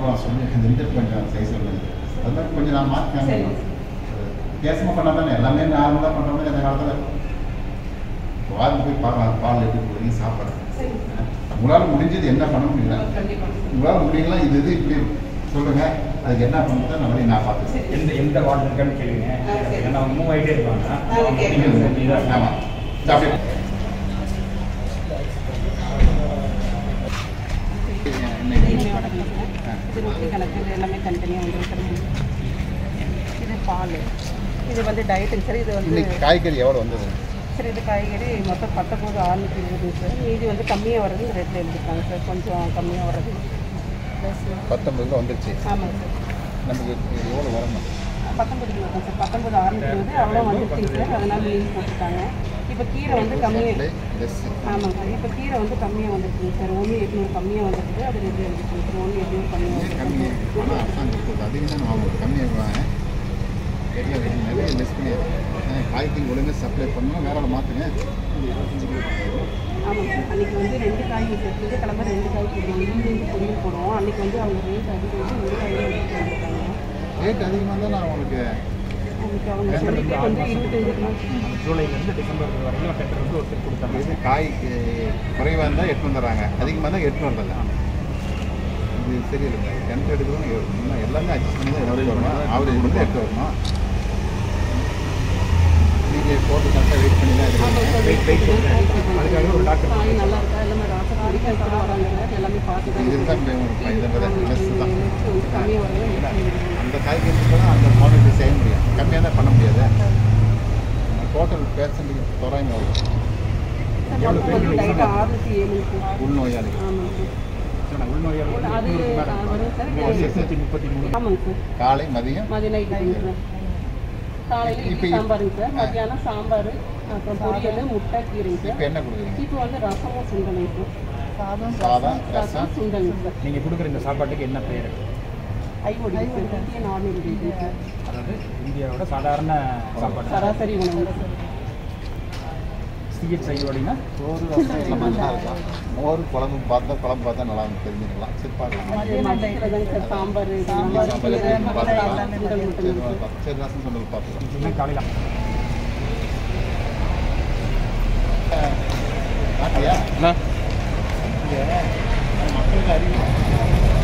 அப்புறம் சொல்லி இந்த இது கொஞ்சம் செய்ய சொல்லுங்க அது மாதிரி கொஞ்சம் நான் மாற்றி சரி. வித்தியாசமாக பண்ணால் தானே எல்லாமே நார்மலாக பண்ணுற மாதிரி அந்த காலத்தில் வாரம் போய் பார்க்கலாம் பால் எப்படி போடுறீங்க சாப்பிட்றேன் சரி உங்களால் முடிஞ்சது என்ன பண்ண முடியல கண்டிப்பா உங்களால் முடியல இது இது இப்படி சொல்லுங்க அதுக்கு என்ன பண்ணுறதை நான் வழி நான் பார்த்துக்கிறேன் சரி. எந்த எந்த வார்டு இருக்கான்னு கேளுங்க ஆ, சரி. ஏன்னா அவங்க மூவ் ஆகிட்டே இருப்பாங்க ஆ, ஓகே. நீங்க இதாக ஆமாம் அப்படியே நெய்யோட கலக்குறேன். இது ரொட்டி கலக்கு இது எல்லாமே தனித்தனியாக வந்து இருக்கிறது இது பால் இது வந்து டயட்டுங்க சார் இது வந்து இன்னைக்கு காய்கறி எவ்வளோ வந்தது சார் இது காய்கறி மொத்தம் பத்தொம்போது ஆறுநூற்றி இருபது சார் மீதி வந்து கம்மியாக வர்றது இந்த ரேட்டில் எழுதிருக்காங்க சார் கொஞ்சம் கம்மியாக வர்றது ப்ளஸ் பத்தொம்பதுல வந்துருச்சு ஆமாங்க சார் நமக்கு எவ்வளோ வரணும் பத்தொம்பது கிலோ தான் சார் பத்தொம்பது ஆறுநூற்றி இருபது அவ்வளோ வந்துருச்சுங்க சார் அதனால மீன் போட்டுருக்காங்க இப்போ கீரை வந்து கம்மியாக லெஸ் ஆமாங்க சார் இப்போ கீரை வந்து கம்மியாக வந்துருக்குங்க சார் ஒன்று எட்நூறு கம்மியாக வந்துருக்குது அது ரெண்டு எழுதிருக்குங்க சார் ஒன்று எட்நூறு கம்மியாக ஏன் கம்மி வந்துருக்கு ஆனால் அரசாங்கம் கொடுத்து அதிகம் தான் அவங்க கம்மியாகுவாங்க நிறைய நிறைய லெஸ் பண்ணிடுறாங்க காய்கறி ஒழுங்காக சப்ளை பண்ணணும் வேற மாற்றுங்க ஆமாங்க சார் அன்றைக்கி வந்து ரெண்டு காய் சார் திங்கக்கிழமை ரெண்டு காய் போடுவோம் ஈவினிங் பொரியல் போடுவோம் அன்றைக்கி வந்து அவங்க ரேட் அதிகம் வந்து ஒரு காய் எடுத்துட்டு வந்துருக்காங்க ரேட் அதிகமாக இருந்தால் நான் உங்களுக்கு அன்றைக்கி அவங்க சொல்லிட்டு வந்து இருபத்தஞ்சு கிலோ ஜூலைலேருந்து டிசம்பர் வரைக்கும் டெண்டர் வந்து ஒருத்தர் கொடுத்தாங்க இது காய்க்கு குறைவாக இருந்தால் எட்டு வந்துடுறாங்க அதிகமாக இருந்தால் எட்டு வந்துடலாம் இது சரியில்லைங்க டென்ட் எடுக்கிறோம் இன்னும் எல்லாமே அட்ஜஸ்ட் பண்ணி தான் எடுத்து வரணும் ஆவரேஜ் வந்து எடுத்து வரணும் நீங்கள் போட்டு கரெக்டாக வெயிட் பண்ணி தான் எடுக்கணும் வெயிட் வெயிட் அதுக்காக ஒரு டாக்டர் காய் நல்லா இருக்கா எல்லாமே ராசம் குடிக்க கூட வராங்க எல்லாமே பார்த்து தான் இதுதான் இந்த லெஸ் தான் வந்து கம்மியாக வரும் அந்த காய்கறிக்கு தான் அந்த குவாலிட்டி செய்ய முடியும் கம்மியாக தான் பண்ண முடியாது டோட்டல் பேர்சன்டேஜ் தோராயமாக வரும் லைட்டாக ஆறுநூற்றி ஏழுக்கு உள்நோயாளி ஆமாங்க சார் உள்நோயாளி அது வரும் சார் எட்நூற்றி முப்பத்தி மூணு ஆமாங்க சார் காலை மதியம் மதிய நைட் சார் காலையில் இட்லி இப்ப- சாம்பாருங்க சார் மத்தியானம் சாம்பார் அப்புறம் பொரியல் முட்டை கீரைங்க சார் இப்போ என்ன கொடுக்குறீங்க இப்போ வந்து ரசமும் சுண்டலுங்க சார் சாதம் சாதம் ரசம் ரசம் சுண்டலுங்க சார் நீங்கள் கொடுக்குற இந்த சாப்பாட்டுக்கு என்ன பேர் IOD sir Indian ordinary sir அதாவது இந்தியாவோட சாதாரண சாப்பாடு சராசரி உணவு சார் சிஹெச்ஐயோடினா சோறு ரசம் எல்லாமே நல்லா இருக்கும் மோர் குழம்பு பார்த்தா குழம்பு பார்த்தா நல்லா இருக்கும் தெரிஞ்சுக்கலாம் சரி பார்க்கலாம் அது மதியத்துலதாங்க சார் சாம்பார் சாம்பார் சாம்பார் கீரை எல்லாமே முட்டை பார்த்துக்கலாம். சுண்டல் சரி, மட்டும் சார் பார்க்கலாம். சரி ரசம் சொன்னது பார்த்துக்கலாம் இதுனா காலையில் பாட்டியா மக்களுக்கு அறிவு